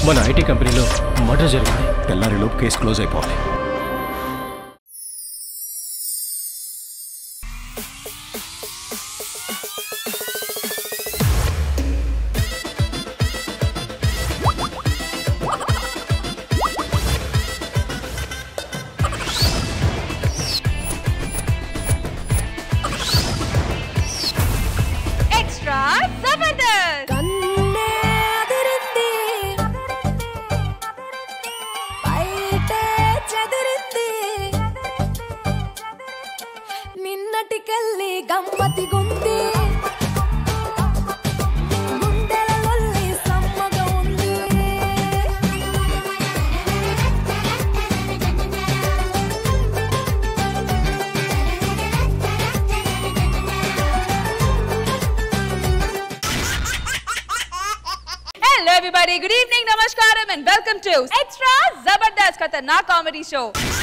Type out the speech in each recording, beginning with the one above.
మన ఐటీ కంపెనీలో మర్డర్ జరిగింది తెల్లారిలోపు కేసు క్లోజ్ అయిపోవాలి ఎక్స్ట్రా జబర్దస్త్ కన్నే అదిరింది బయటే చెదిరింది నిన్నటికెళ్ళి గమ్మతి గుంది గుండెల లొల్లి సమ్మగా ఉంది హలో ఎవ్రీబడి గుడ్ ఈవినింగ్ నమస్కారం and welcome to extra Jabardasth ఖతర్నాక్ కామెడీ షో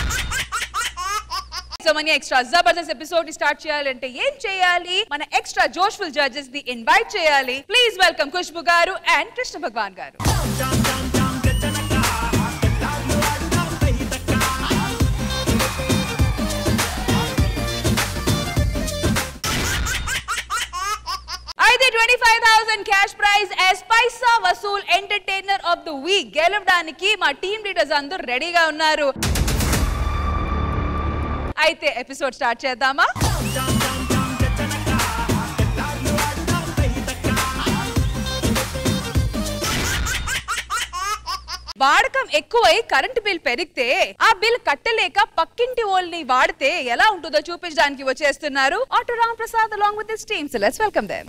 సో మన ఎక్స్ట్రా జబర్దస్త్ ఎపిసోడ్ ని స్టార్ట్ చేయాలంటే ఏం చేయాలి మన ఎక్స్ట్రా జోష్ఫుల్ జడ్జెస్ ని ఇన్వైట్ చేయాలి ప్లీజ్ వెల్కమ్ ఖుష్బు గారు అండ్ కృష్ణ భగవాన్ గారు అయితే twenty five thousand cash prize ఎస్ పైసా వసూల్ ఎంటర్టైనర్ ఆఫ్ ద వీక్ గెలవడానికి మా టీమ్ లీడర్స్ అందరూ రెడీగా ఉన్నారు అయితే ఎపిసోడ్ స్టార్ట్ చేద్దామా వాడకం ఎక్కువై కరెంటు బిల్ పెరిగితే ఆ బిల్ కట్టలేక పక్కింటి ఓల్ని వాడితే ఎలా ఉంటుందో చూపించడానికి వచ్చేస్తున్నారు auto Ram Prasad along with this team so let's welcome them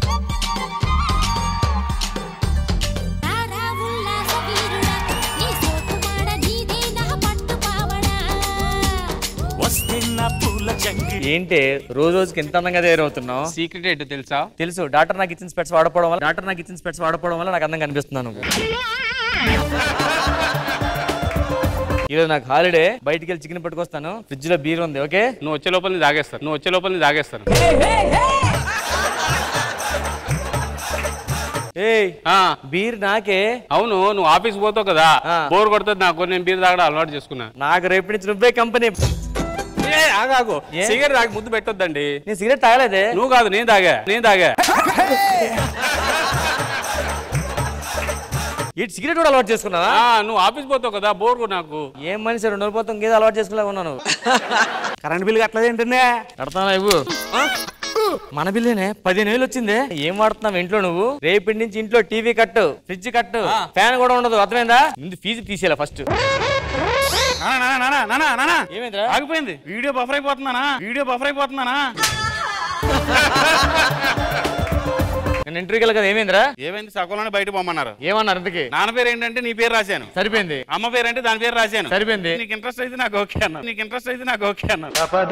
రారా ఉల్లాస వీరుడా నీ సోకుమాడ నీదేనా పట్టు పావడా ఏంటి రోజు రోజుకి ఎంత అందంగా తయారవుతున్నావు సీక్రెట్ ఏంటో తెలుసా తెలుసు డాక్టర్ నాకు ఇచ్చిన స్పెట్స్ వాడపోవడం వల్ల డాక్టర్ నాకు ఇచ్చిన స్పెట్స్ వాడపోవడం వల్ల నాకు అందంగా కనిపిస్తున్నాను ఈరోజు నాకు హాలిడే బయటికి వెళ్ళి చికెన్ పట్టుకొస్తాను ఫ్రిడ్జ్ లో బీర్ ఉంది ఓకే నువ్వు వచ్చే లోపల నేను తాగేస్తాను నువ్వు వచ్చే లోపల నేను తాగేస్తాను ఏయ్ ఆ, బీర్ నాకే అవును నువ్వు ఆఫీస్ పోతావు కదా ఆ. బోర్ కొడుతుంది నాకు నేను బీర్ తాగడం అలవాటు చేసుకున్నా నాకు రేపు నుంచి నువ్వే కంపెనీ ఏ, ఆగాగు ఏ? సిగరెట్ తాగి ముద్దు పెట్టొద్దండి నేను సిగరెట్ తాగలేదే నువ్వు కాదు నేను తాగా నేను తాగా ఇటు సిగరెట్ కూడా అలవాటు చేసుకున్నావా ఆ, నువ్వు ఆఫీస్ పోతావు కదా బోర్ కొడు నాకు ఏం మనిషి రెండు రోజులు పోతాం ఇంకేదో అలవాటు చేసుకున్నా ఉన్నాను కరెంట్ బిల్ కట్టలేదు ఏంటంటే కడతానా ఇవ్వు మన బిల్లేనే పదిహేను వేలు వచ్చిందే ఏం వాడుతున్నావు ఇంట్లో నువ్వు రేపటి నుంచి ఇంట్లో టీవీ కట్టు ఫ్రిడ్జ్ కట్టు ఫ్యాన్ కూడా ఉండదు అర్థమైందా ముందు ఫీజు తీసేయాలి ఫస్ట్ నానా నానా నానా నానా ఏమైందిరా ఆగిపోయింది వీడియో బఫర్ అయిపోతున్నానా వీడియో బఫర్ అయిపోతున్నానా నేను ఇంటర్వ్యూకి వెళ్ళి కదా ఏమైందిరా ఏమైంది సగంలోనే బయట పోమన్నారు ఏమన్నారు ఇంతకి నాన్న పేరు ఏంటంటే నీ పేరు రాశాను సరిపోయింది అమ్మ పేరు అంటే దాని పేరు రాశాను సరిపోయింది నీకు ఇంట్రెస్ట్ అయితే నాకు ఓకే అన్న నీకు ఇంట్రెస్ట్ అయితే నాకు ఓకే అన్న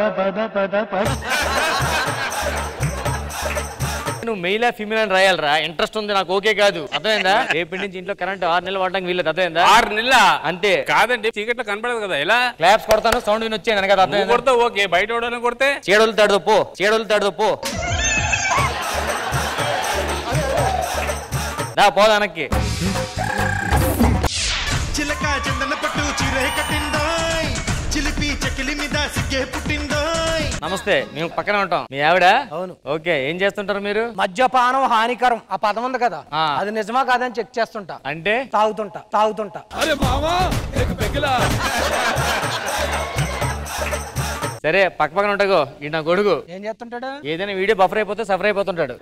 నువ్వు మెయిల్ ఫీమేల్ అని రాయాలరా ఇంట్రెస్ట్ ఉంది నాకు ఓకే కాదు అర్థమైందా రేపటి నుంచి ఇంట్లో కరెంట్ ఆరు నెలలు వాడడానికి వీల్లేదు అర్థమైందా ఆరు నెలల అంతే కాదండి చీకట్లో కనపడదు కదా ఎలా క్లాప్స్ కొడతాను సౌండ్ విని వచ్చాను కదా నువ్వు అర్థమైందా కొడతావు ఓకే బయట ఎవడైనా కొడితే చీడలు తాడుదో పో చీడలు తాడుదో పో దా పోదా వెనక్కి చిలక చందన పట్టు చీరే కట్టిందోయ్ చిలిపి చెకిలి మీద సిగ్గే పుట్టిందోయ్ నమస్తే మేము పక్కనే ఉంటాం మీ ఆవిడ అవును. ఓకే ఏం చేస్తుంటారు మీరు మద్యపానం హానికరం ఆ పదం ఉంది కదా ఆ. అది నిజమా కాదని చెక్ చేస్తుంటా అంటే తాగుతుంటా తాగుతుంటా సరే పక్క పక్కన ఉంటాగో ఈ నా గొడుగు ఏం చేస్తుంటాడు ఏదైనా వీడియో బఫర్ అయిపోతే సఫర్ అయిపోతుంటాడు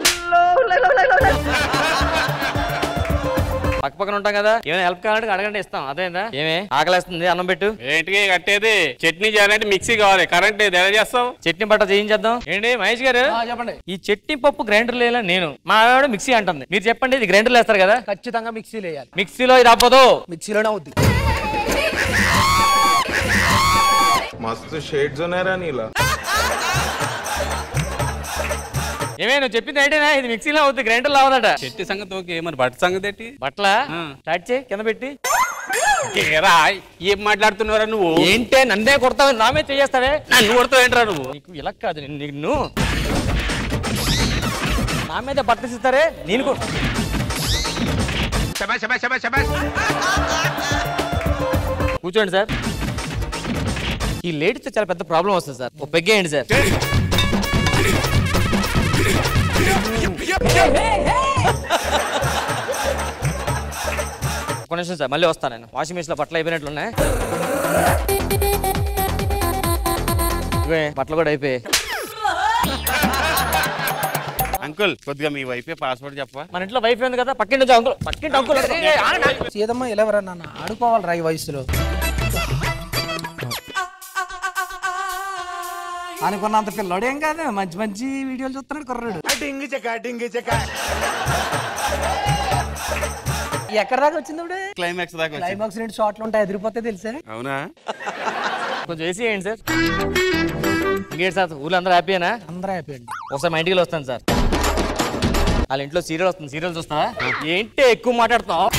పక్క పక్కన ఉంటాం కదా ఏమైనా హెల్ప్ కావాలంటే అడగండి ఇస్తాం అదేందా ఏమే ఆకలేస్తుంది అన్నం పెట్టు ఏంటికి కట్టేది చట్నీ చేయాలంటే మిక్సీ కావాలి కరెంట్ లేదు ఎలా చేస్తావు చట్నీ బట్ట చేయించేద్దాం ఏంటి మహేష్ గారు ఆ, చెప్పండి ఈ చట్నీ పప్పు గ్రైండర్ లేలా నేను మా ఆవిడ మిక్సీ అంటుంది మీరు చెప్పండి ఇది గ్రైండర్ వేస్తారు కదా ఖచ్చితంగా మిక్సీలో వేయాలి మిక్సీలో ఇది అవ్వదు మిక్సీలోనే అవుద్ది मस्त शेड जो नाही राणीला ఏమే నువ్వు చెప్పింది ఏంటేనా ఇది మిక్సీలో అవుతుంది గ్రైండర్ లావదట చట్నీ సంగతి ఓకే మరి బట్ట సంగతి ఏంటి బట్టల ఆ. స్టార్ట్ చేయి కింద పెట్టి ఏరా ఏం మాట్లాడుతున్నారా నువ్వు ఏంటే నన్నే కొడతావు నామే చేస్తావే నన్ను కొడతావు ఏంట్రా నువ్వు నీకు ఇలా కాదు నిన్ను- నిన్ను నా మీద బట్టలు ఇస్తారే నేను కొ- కూర్చోండి సార్ ఈ లేడీతో చాలా పెద్ద ప్రాబ్లం వస్తుంది సార్ ఓ పెగ్గేయండి సార్ ఒక నిమిషం సార్ మళ్ళీ వస్తాను నేను వాషింగ్ మిషన్ లో బట్టలు అయిపోయినట్లున్నాయి ఇవే, బట్టలు కూడా అయిపోయాయి అంకుల్ కొద్దిగా మీ వైఫే పాస్వర్డ్ చెప్పవా మన ఇంట్లో వైఫ్ ఉంది కదా పక్కింటి అంకుల్ పక్కింటి అంకుల్ సీదమ్మ ఇలా ఎవరా నాన్న ఆడుకోవాలిరా ఈ వయసులో అనుకున్నంత పిల్లోడేం కాదు మంచి మంచి వీడియోలు చూస్తున్నాడు కుర్రాడు ఎక్కడ దాకా వచ్చింది ఇప్పుడు క్లైమాక్స్ దాకా వచ్చింది. క్లైమాక్స్ రెండు షార్ట్లు ఉంటాయి ఎదిరిపోతే తెలుసా అవునా కొంచెం వేసి వేయండి సార్ ఇంకేంటి సార్ ఊళ్ళో అందరూ హ్యాపీనా అందరూ అయిపోయింది ఒకసారి మా ఇంటికి వస్తాను సార్ వాళ్ళ ఇంట్లో సీరియల్ వస్తుంది సీరియల్ చూస్తావా ఏంటి ఎక్కువ మాట్లాడుతున్నావు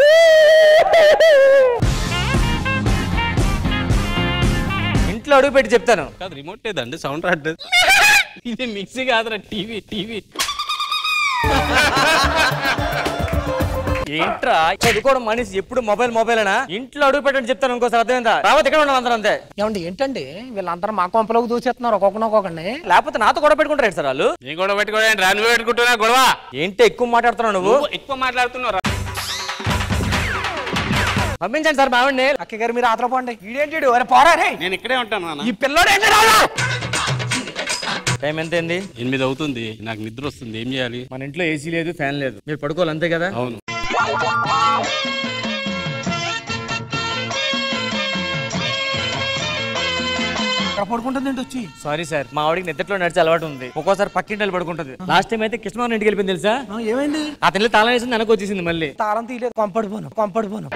ఇంట్లో అడుగు పెట్టి చెప్తాను కాదు రిమోట్ లేదండి సౌండ్ రావట్లేదు ఇది మిక్సీ కాదురా టీవీ టీవీ ఏంట్రా చదువుకోవడం మనిషి ఎప్పుడు మొబైల్ మొబైల్ అనా ఇంట్లో అడుగు పెట్టండి చెప్తాను ఇంకోసారి అర్థమైందా రావద్దు ఇక్కడ ఉన్నాం అందరం అంతే ఏమండి ఏంటండి వీళ్ళందరూ మా కొంపలోకి దూచేస్తున్నారు ఒక్కొక్కన ఒక్కొక్కడిని లేకపోతే నాతో గొడవ పెట్టుకుంటారు సార్ వాళ్ళు నీ గొడవ పెట్టుకోవడానికి రా నువ్వు పెట్టుకుంటున్నా గొడవ ఏంటి ఎక్కువ మాట్లాడుతున్నావు నువ్వు నువ్వు ఎక్కువ మాట్లాడుతున్నావు పంపించండి సార్ మావిడిని అక్క గారు మీరు ఆతల పోండి ఈడేంటి అరే పోరా రే నేను ఇక్కడే ఉంటాను నాన్న ఈ పిల్లోడు ఏంటి రావురా? టైం ఎంత అయింది ఎనిమిది అవుతుంది నాకు నిద్ర వస్తుంది ఏం చేయాలి మన ఇంట్లో ఏసీ లేదు ఫ్యాన్ లేదు మీరు పడుకోవాలి అంతే కదా అవును ఇక్కడ పడుకుంటుంది ఏంటి వచ్చి సారీ సార్ మా ఆవిడకి నిద్రలో నడిచే అలవాటు ఉంది ఒక్కోసారి పక్కింటి వెళ్ళి పడుకుంటుంది లాస్ట్ టైం అయితే కృష్ణమోహన్ ఇంటికి వెళ్ళిపోయింది తెలుసా ఆ, ఏమైంది అతని ఇల్లు తాళం వేసింది వెనక్కి వచ్చేసింది మళ్ళీ తాళం తీయలేదు కొంపడిపోను కొంపడిపోను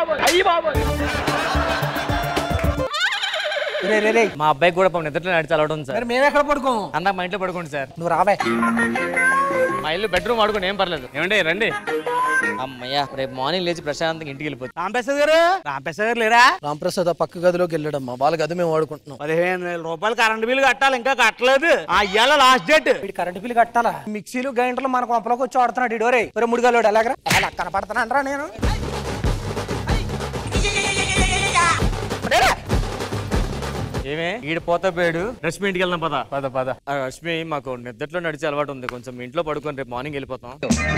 రే రే రే మా అబ్బాయికి కూడా పాపం నిద్రలో నడిచే అలవాటు ఉంది సార్ మరి మేము ఎక్కడ పడుకోము అన్న మా ఇంట్లో పడుకోండి సార్ నువ్వు రావే మా ఇల్లు బెడ్రూమ్ ఆడుకోండి ఏం పర్లేదు ఏమండి రండి అమ్మయ్యా రేపు మార్నింగ్ లేచి ప్రశాంతంగా ఇంటికి వెళ్ళిపోతుంది రాంప్రసాద్ గారు రాంప్రసాద్ గారు లేరా రాంప్రసాద్ ఆ పక్క గదిలోకి వెళ్ళాడమ్మా వాళ్ళ గది మేము వాడుకుంటున్నాం పదిహేను వేల రూపాయలు కరెంట్ బిల్లు కట్టాలి ఇంకా కట్టలేదు ఆ ఇయ్యాల లాస్ట్ డేట్ వీడి కరెంట్ బిల్ కట్టాలా మిక్సీలు గ్రైండర్లు మన కొంపలోకి వచ్చి ఆడుతున్నాడు ఇడోరే ఒరే ముడిగాలోడు ఎలాగరా అలా కనపడతానంటరా నేను ఏమే ఈడ పోతా పోయాడు రష్మి ఇంటికి వెళ్దాం పద పద పద రష్మి మాకు నిద్రలో నడిచే అలవాటు ఉంది కొంచెం మీ ఇంట్లో పడుకొని రేపు మార్నింగ్ వెళ్ళిపోతాం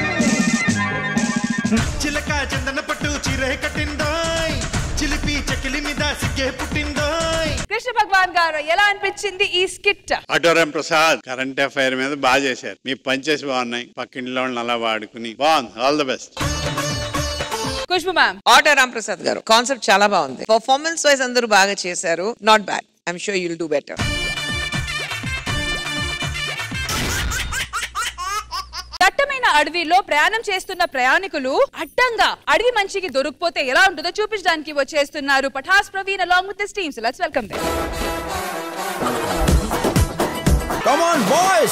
చిలక చందన పట్టు చీరే కట్టిందోయ్ చిలిపి చెకిలి మీద సిగ్గే పుట్టిందోయ్ కృష్ణ భగవాన్ గారు ఎలా అనిపించింది ఈ స్కిట్ అటోరం ప్రసాద్ కరెంట్ అఫైర్ మీద బాగా చేశారు మీ పంచెస్ బాగున్నాయి పక్కింట్లో వాళ్ళని అలా వాడుకుని బాగుంది all the best Khushbu ma'am auto Ram Prasad గారు కాన్సెప్ట్ చాలా బాగుంది పర్ఫార్మెన్స్ వైజ్ అందరూ బాగా చేశారు not bad I'm sure you'll do better దట్టమైన అడవిలో ప్రయాణం చేస్తున్న ప్రయాణికులు అడ్డంగా అడవి మంచికి దొరికిపోతే ఎలా ఉంటుందో చూపించడానికి వచ్చేస్తున్నారు Patas Praveen along with teams let's welcome them Come on, boys!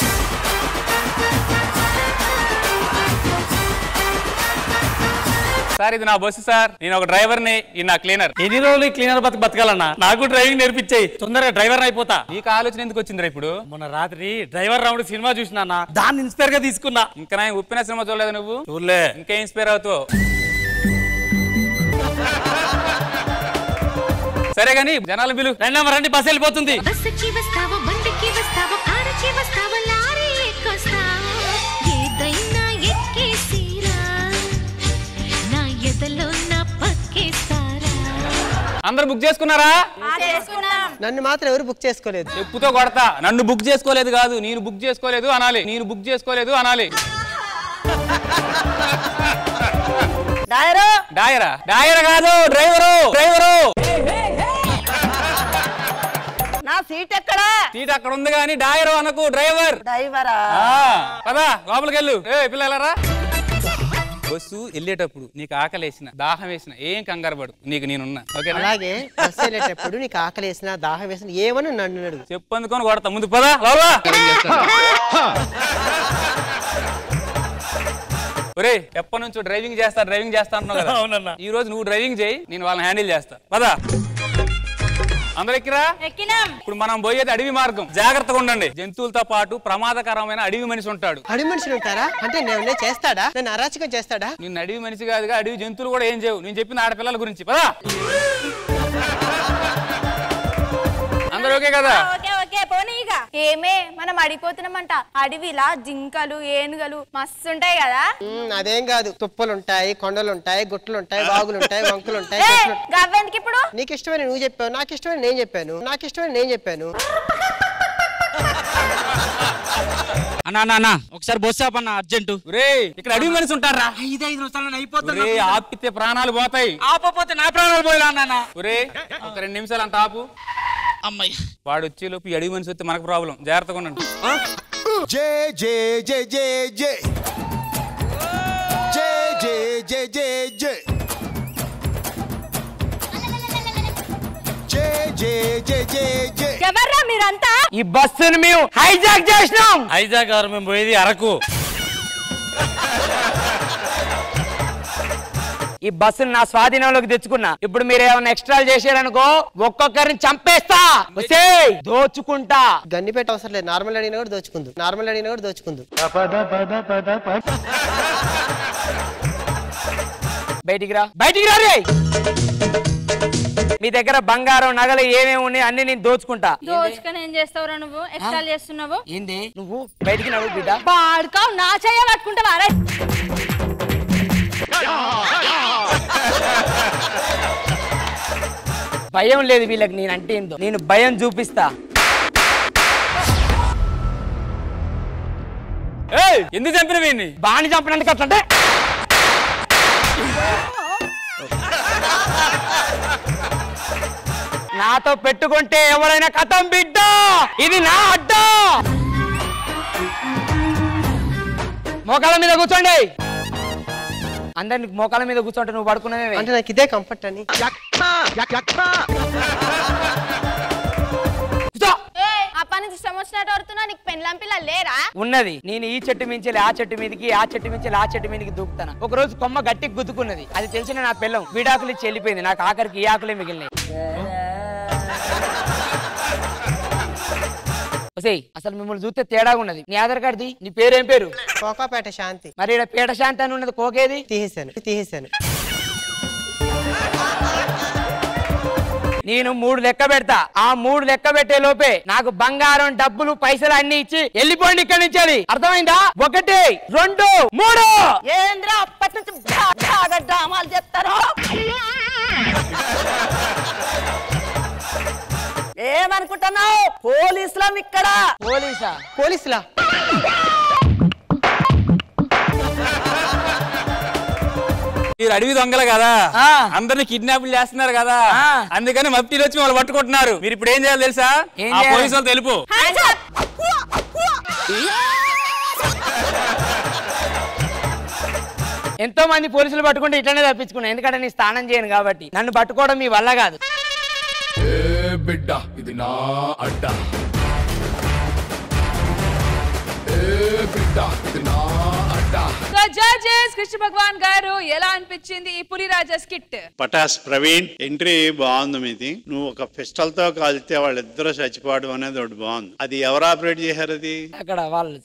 Sir ఇది నా బస్సు సార్ నేను ఒక డ్రైవర్ ని ఇది నా క్లీనర్ ఎన్ని రోజులు క్లీనర్ బతక బతకాలన్నా నాకు డ్రైవింగ్ నేర్పించాయి తొందరగా డ్రైవర్ అయిపోతా నీకు ఆలోచన ఎందుకు వచ్చిందిరా ఇప్పుడు మొన్న రాత్రి డ్రైవర్ రాముడు సినిమా చూసినా దాన్ని ఇన్స్పైర్ గా తీసుకున్నా ఇంకా నా ఉప్పిన సినిమా చూడలేదు నువ్వు చూడలే ఇంకా ఇన్స్పైర్ అవుతావు సరే గానీ జనాల బిలు రెండమ్మ రండి బస్ వెళ్ళిపోతుంది బస్సుకి వస్తావా బండికి వస్తావా కారుకి వస్తావా లారీ ఎక్కొస్తావా ఏదైనా ఎక్కేసిరా నా ఎదలో నా పక్కేస్తారా అందరు బుక్ చేసుకున్నారా నన్ను మాత్రం ఎవరు బుక్ చేసుకోలేదు చెప్పుతో కొడతా నన్ను బుక్ చేసుకోలేదు కాదు నేను బుక్ చేసుకోలేదు అనాలి నేను బుక్ చేసుకోలేదు అనాలి డాయరా డాయరా కాదు డ్రైవరు డ్రైవరు నా సీట్ ఎక్కడా సీట్ అక్కడ ఉంది కానీ డాయరు అనకు డ్రైవర్ డ్రైవరా పదా లోపలికి వెళ్ళు ఏ పిల్లలరా బస్సు వెళ్ళేటప్పుడు నీకు ఆకలి వేసిన దాహం వేసిన ఏం కంగారు పడు నీకు నేనున్నా ఓకేనా అలాగే బస్సు వెళ్ళేటప్పుడు నీకు ఆకలి వేసినా దాహం వేసినా ఏమని నన్ను అడుగు చెప్పు అందుకొని కొడతా ముందు పదా లోపల ఒరే ఎప్పటి నుంచో డ్రైవింగ్ చేస్తా డ్రైవింగ్ చేస్తా అంటున్నావు కదా అవునన్నా ఈ రోజు నువ్వు డ్రైవింగ్ చేయి నేను వాళ్ళని హ్యాండిల్ చేస్తా పదా అందరు ఎక్కిరా ఎక్కినాం ఇప్పుడు మనం పోయేది అడవి మార్గం జాగ్రత్తగా ఉండండి జంతువులతో పాటు ప్రమాదకరమైన అడవి మనిషి ఉంటాడు అడవి మనుషులు ఉంటారా అంటే నేను చేస్తాడా నన్ను అరాచకం చేస్తాడా నిన్ను అడవి మనిషి కాదుగా అడవి జంతువులు కూడా ఏం చేయవు నేను చెప్పిన ఆడపిల్లల గురించి పదా అందరూ ఓకే కదా ఓకే ఓకే పోనీ ఇక ఏమే మనం అడిగిపోతున్నామంట అడవిలా జింకలు ఏనుగలు మస్తు ఉంటాయి కదా ఉమ్, అదేం కాదు తుప్పలు ఉంటాయి కొండలు ఉంటాయి గుట్టలు ఉంటాయి వాగులు ఉంటాయి వంకులు ఉంటాయి ఏ, చెట్లు ఉంటాయి. గవ్వెందుకు ఇప్పుడు నీకు ఇష్టమైన నువ్వు చెప్పావు నాకు ఇష్టమైన నేను చెప్పాను నాకు ఇష్టమైన నేను చెప్పాను అన్నా అన్నా అన్నా ఒకసారి బస్సు ఆపన్న అర్జెంట్ రే ఇక్కడ అడిగి మనిషి ఉంటారా ఐదు ఐదు నిమిషాలు అయిపోతుంది ఒరే ఆపితే ప్రాణాలు పోతాయి ఆపపోతే నా ప్రాణాలు పోయినా అన్న ఒరే ఒక రెండు నిమిషాలు అంత ఆపు అమ్మాయి వాడు వచ్చే లోపు ఈ అడిగి మనిషి వస్తే మనకు ప్రాబ్లం జాగ్రత్తగా ఉండండి జే జే జే జే జే జే జే జే జే జే జే జే జే జే జే ఎవర్రా మీరంతా ఈ బస్సుని మేము హైజాక్ చేసినాం హైజాక్ గారు మేము పోయేది అరకు ఈ బస్సుని నా స్వాధీనంలోకి తెచ్చుకున్నా ఇప్పుడు మీరు ఏమైనా ఎక్స్ట్రా చేశారనుకో ఒక్కొక్కరిని చంపేస్తా ఒసేయ్, దోచుకుంటా గన్నిపేట అవసరం లేదు నార్మల్ అడిగినా కూడా దోచుకుందు నార్మల్ అడిగినా కూడా దోచుకుందు బయటికి రా బయటికి రా రే మీ దగ్గర బంగారం నగలు ఏమేమి ఉన్నాయి అన్ని నేను దోచుకుంటా దోచుకొని ఏం చేస్తావురా నువ్వు ఎక్స్ట్రా చేస్తున్నావు ఏంది నువ్వు బయటికి నవ్వు బిడ్డ బాడుకావు నా చెయ్య పట్టుకుంటావా రే భయం లేదు వీళ్ళకి నేను అంటే ఏందో నేను భయం చూపిస్తా ఏయ్, ఎందుకు చంపిన వీడిని బాని చంపినందుకు అట్లంటే నాతో పెట్టుకుంటే ఎవరైనా కథం బిడ్డ ఇది నా అడ్డ మోకాల మీద కూర్చోండి అందరికి మోకాల మీద కూర్చోంటే నువ్వు పడుకున్నావే అంటే నాకు ఇదే కంఫర్ట్ అని అప్పటి నుంచి ఇష్టం వచ్చినట్టు వరుతున్నా నీకు పెళ్ళం పిల్ల లేరా ఉన్నది నేను ఈ చెట్టు మించి ఆ చెట్టు మీదకి ఆ చెట్టు మించి ఆ చెట్టు మీదకి దూకుతాను ఒక రోజు కొమ్మ గట్టికి గుద్దుకున్నది అది తెలిసిన నా పిల్లం విడాకులు ఇచ్చి వెళ్ళిపోయింది నాకు ఆఖరికి ఈ ఆకులే మిగిలినాయి ఒసేయ్ అసలు మిమ్మల్ని చూస్తే తేడాగా ఉన్నది నీ ఆధార్ కార్డుది నీ పేరేం పేరు కోకాపేట శాంతి మరి ఈడ పేట శాంతి అని ఉన్నది కోకేది తీసేశాను తీసేశాను నేను మూడు లెక్క పెడతా ఆ మూడు లెక్క పెట్టే లోపే నాకు బంగారం డబ్బులు పైసలు అన్ని ఇచ్చి వెళ్ళిపోండి ఇక్కడి నుంచి అది. అర్థమైందా ఒకటి రెండు మూడు ఏంద్రా అప్పటి నుంచి బాగా డ్రామాలు చెప్తారు ఏమనుకుంటున్నావు పోలీసులం ఇక్కడ పోలీసా పోలీసులా మీరు అడవి దొంగలు కదా అందరిని కిడ్నాప్లు చేస్తున్నారు కదా అందుకని మఫ్టీలు వచ్చి వాళ్ళు పట్టుకుంటున్నారు మీరు ఇప్పుడు ఏం చేయాలి తెలుసా ఏం ఆ చేయాలి? పోలీసు వాళ్ళు తెలుపు ఎంతో మంది పోలీసులు పట్టుకుంటే ఇట్లనే తప్పించుకున్నా ఎందుకంటే నేను స్నానం చేయను కాబట్టి నన్ను పట్టుకోవడం మీ వల్ల కాదు బిడ్డ ఇది నా అడ్డ ఏ బిడ్డ ఇది నా అడ్డ సో జడ్జెస్ కృష్ణ భగవాన్ గారు ఎలా అనిపించింది ఈ పులిరాజా స్కిట్ పటాస్ ప్రవీణ్ ఎంట్రీ బాగుంది మీది నువ్వు ఒక పిస్టల్ తో కాల్తే వాళ్ళిద్దరూ చచ్చిపోవడం అనేది ఒకటి బాగుంది అది ఎవరు ఆపరేట్ చేశారు అది అక్కడ వాళ్ళు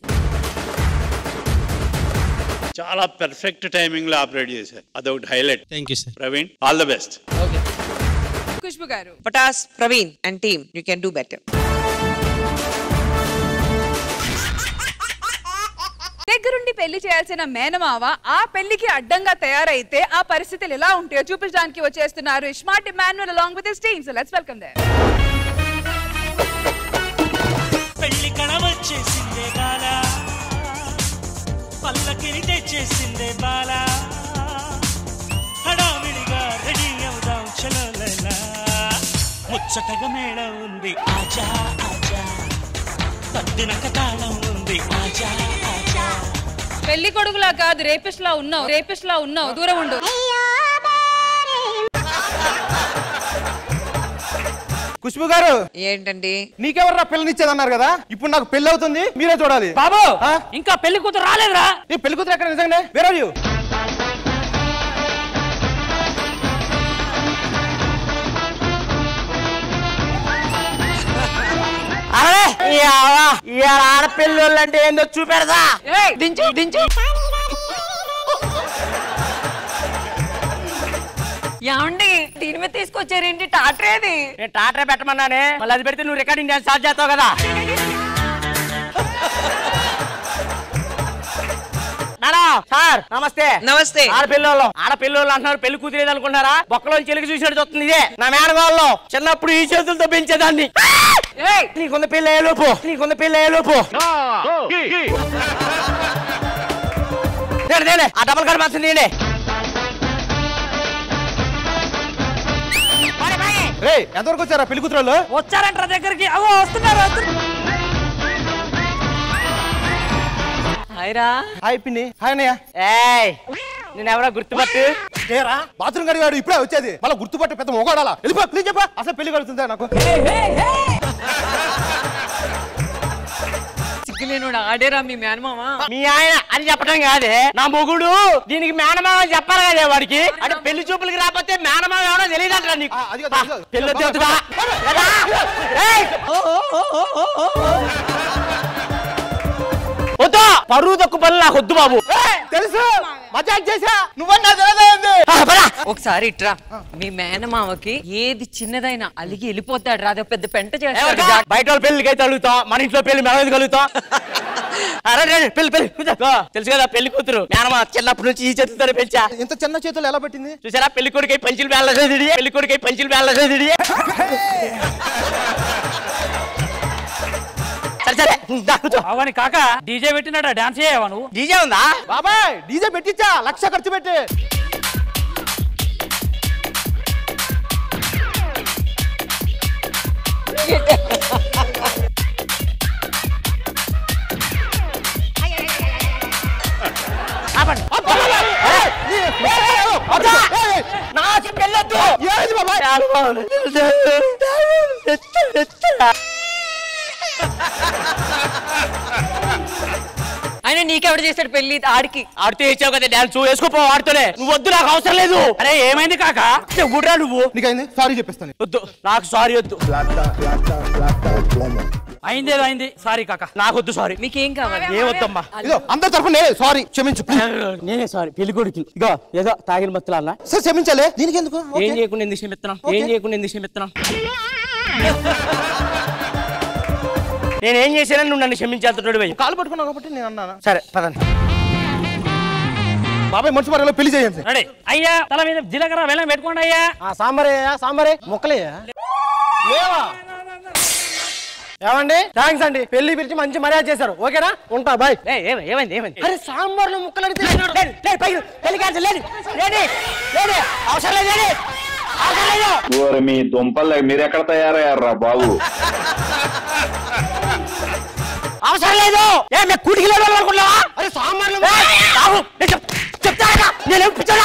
చాలా పెర్ఫెక్ట్ టైమింగ్ లో ఆపరేట్ చేశారు అదొకటి highlight thank you sir Praveen all the best Khushbu గారు Patas, Praveen and team, you can do better. దగ్గరుండి పెళ్లి చేయాల్సిన మేనమావ ఆ పెళ్లికి అడ్డంగా తయారైతే ఆ పరిస్థితులు ఎలా ఉంటాయో చూపించడానికి వచ్చేస్తున్నారు smart Emmanuel along with teams let's welcome them పెళ్లి కళ వచ్చేసిందే బాల పల్లకిని తెచ్చేసిందే బాల హడావిడిగా రెడీ అవుదాం చలోలలా ముచ్చటగా మేళ ఉంది ఆజా ఆజా పద్దినక తాళం ఉంది ఆజా ఆజా పెళ్లి కొడుకులా కాదు రేపిస్ట్ లా ఉన్నావు రేపిస్ట్ లా ఉన్నావు దూరం ఉండు ఖుష్బు గారు ఏంటండి నీకెవర్రా పిల్లనిచ్చేదన్నారు కదా ఇప్పుడు నాకు పెళ్లి అవుతుంది మీరే చూడాలి బాబు ఇంకా పెళ్లి కూతురు రాలేదురా నీ పెళ్లి కూతురు ఎక్కడ నిజంగా వేరే యూ అరే ఇవాళ ఆడపిల్లలు అంటే ఏందో చూపెడదా దించు దించు ఏమండి దీని మీద తీసుకొచ్చారేంటి టాటరేది నేను టాటరే పెట్టమన్నానే మళ్ళీ అది పెడితే నువ్వు రికార్డింగ్ డాన్స్ స్టార్ట్ చేస్తావు కదా నానా సార్ నమస్తే నమస్తే ఆడపిల్లలు ఆడపిల్లలు అంటున్నారు పెళ్లి కూతురేది అనుకున్నారా బొక్కలో చెలికి చూసినట్టు చూస్తుంది ఇదే నా మేనగాళ్ళు చిన్నప్పుడు ఈ చేతులతో పెంచేదాన్ని ఏయ్, నీకుంద పిల్ల ఏ లోపు నీకుంద పిల్ల ఏ లోపు తేలే, తేలే, ఆ డబల్ కార్డ్ మాత్రం నేనే రే ఎంతవరకు వచ్చారా పెళ్లి కూతురు వచ్చారంట దగ్గరికి అవో వస్తున్నారు వస్తున్నారు హాయ్రా హాయ్ పిన్ని హాయ్ అన్నయ్య ఏయ్ నేను ఎవరో గుర్తుపట్టు ఏరా బాత్రూమ్ గడిగాడు ఇప్పుడే వచ్చేది మళ్ళీ గుర్తుపట్టి పెద్ద మొగాడాలా వెళ్ళిపో ప్లీజ్ చెప్పా అసలు పెళ్లి కలుగుతుందా నాకు సిగ్గులేనుడు ఆడేరా మీ మేనమామ మీ ఆయన అని చెప్పడం కాదే నా మొగుడు దీనికి మేనమామ అని చెప్పాలి కదే వాడికి అంటే పెళ్లి చూపులకి రాకపోతే మేనమామ ఎవడో తెలియదంటారా నీకు పెళ్లి వద్దు, వద్దు, బా. కదా? ఏయ్! వద్దు పరువు తక్కువ పనులు నాకు వద్దు బాబు తెలుసు మజాక్ చేసా నువ్వన్నా తెలియదు ఒకసారి ఇట్రా మీ మేనమామకి ఏది చిన్నదైనా అలిగి వెళ్ళిపోతాడు రా అదో పెద్ద పెంట చేస్తాడు ఎవరికా? బయట వాళ్ళ పెళ్లికి అయితే అడుగుతాం మన ఇంట్లో పెళ్లి మేము ఎందుకు కలుగుతాం అరే రే, పెళ్లి పెళ్లి కూర్చో. గో, తెలుసు కదా పెళ్లి కూతురు మేనమా చిన్నప్పటి నుంచి ఈ చేతులతోనే పెంచా ఇంత చిన్న చేతులు ఎలా పెట్టింది చూసారా పెళ్లి కొడుకై పంచులు వేళ్ళది పెళ్లి కొడుకై పంచులు వేళ్ళది సరే సరే దా, కూర్చో. అవని కాక డీజే పెట్టినాడా డాన్స్ చేయవా నువ్వు డీజే ఉందా బాబాయ్ డీజే పెట్టించా లక్ష ఖర్చు పెట్టి ఆపండి. వద్దా? నాకు పెళ్ళొద్దు. ఏది బాబాయ్ చాలా బాగుంది. ఆయన నీకెవడు చేశాడు పెళ్లి ఆడికి ఆడితే ఇచ్చావు కదా డాన్స్ వేసుకోపో ఆడుతూనే నువ్వు వద్దు నాకు అవసరం లేదు అరే ఏమైంది కాక గుడ్రా నువ్వు నీకైంది సారీ చెప్పేస్తాను వద్దు నాకు సారీ వద్దు అయింది ఏదో అయింది సారీ కాక నాకు వద్దు సారీ మీకేం కావాలి ఏ వద్దమ్మా ఇదో అందరి తరఫున నేనే సారీ క్షమించు నేనే సారీ పెళ్లి కొడుకు ఇగో ఏదో తాగిన బతులు అన్న సార్ క్షమించాలి దీనికి ఎందుకు ఏం చేయకుండా ఎందుకు క్షమిస్తున్నాం ఏం చేయకుండా ఎందుకు క్షమిస్తున్నాం నేనేం చేశానని నువ్వు నన్ను క్షమించేంతటోడు పోయి కాలు పట్టుకున్నావు కాబట్టి నేను అన్నాను సరే పదండి బాబాయ్ మనిషి మరలో పెళ్లి చేయండి రెడీ అయ్యా తల మీద జీలకర్ర వెళ్ళం పెట్టుకోండి అయ్యా సాంబారే సాంబారే మొక్కలే లేవా ఏమండి థ్యాంక్స్ అండి పెళ్లి పిలిచి మంచి మర్యాద చేశారు ఓకేనా ఉంటా బాయ్ ఏయ్, ఏమై- ఏమైంది ఏమైంది అరే సాంబార్లో ముక్కలు అడిగితే లేదు, లేదు, పైకి, పెళ్లి cancel, లేదు, లేదు, లేదు, అవసరం లేదు, లేదు, అవసరం లేదు. ఓరి మీ దుంపలు మీరెక్కడ తయారయ్యారా బాబు అవసరం లేదు ఏ మేము కూటికి లేదు అనుకున్నావా అరే సామాన్లు బాబు నేను చెప్- చెప్తా కదా, నేను పిచ్చోడా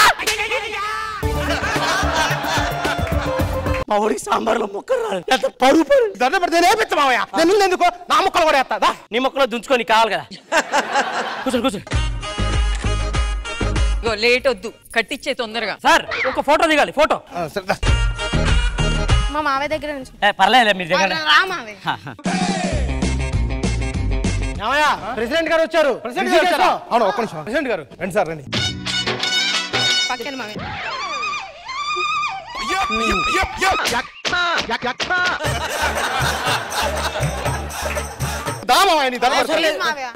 మా ఊరికి సాంబార్లో ముక్కలు రాదు ఎంత పరుగు పరుగు దండ పెడితే నేను ఏపిస్తా మావయ్య నేను ముందు ఎందుకో నా ముక్కలు కూడా వేస్తా దా. నీ మొక్కలో దుంచుకొని కావాలి కదా కూర్చో కూర్చో ఇగో లేట్ వద్దు కట్టిచ్చే తొందరగా సార్ ఒక ఫోటో దిగాలి ఫోటో ఆ, సరే దా. మా మావయ్య దగ్గర నుంచి ఏ, పర్లేదు మీరు దిగండి రా మావయ్య ఏమయ్యా ప్రెసిడెంట్ గారు వచ్చారు ప్రెసిడెంట్ గారు వచ్చారా? అవును ఒక్క నిమిషం ప్రెసిడెంట్ గారు రండి సార్ రండి పక్కన మావయ్య దా మావయ్య నీ దండ అవసరం పెడతా. లేదు. మావయ్య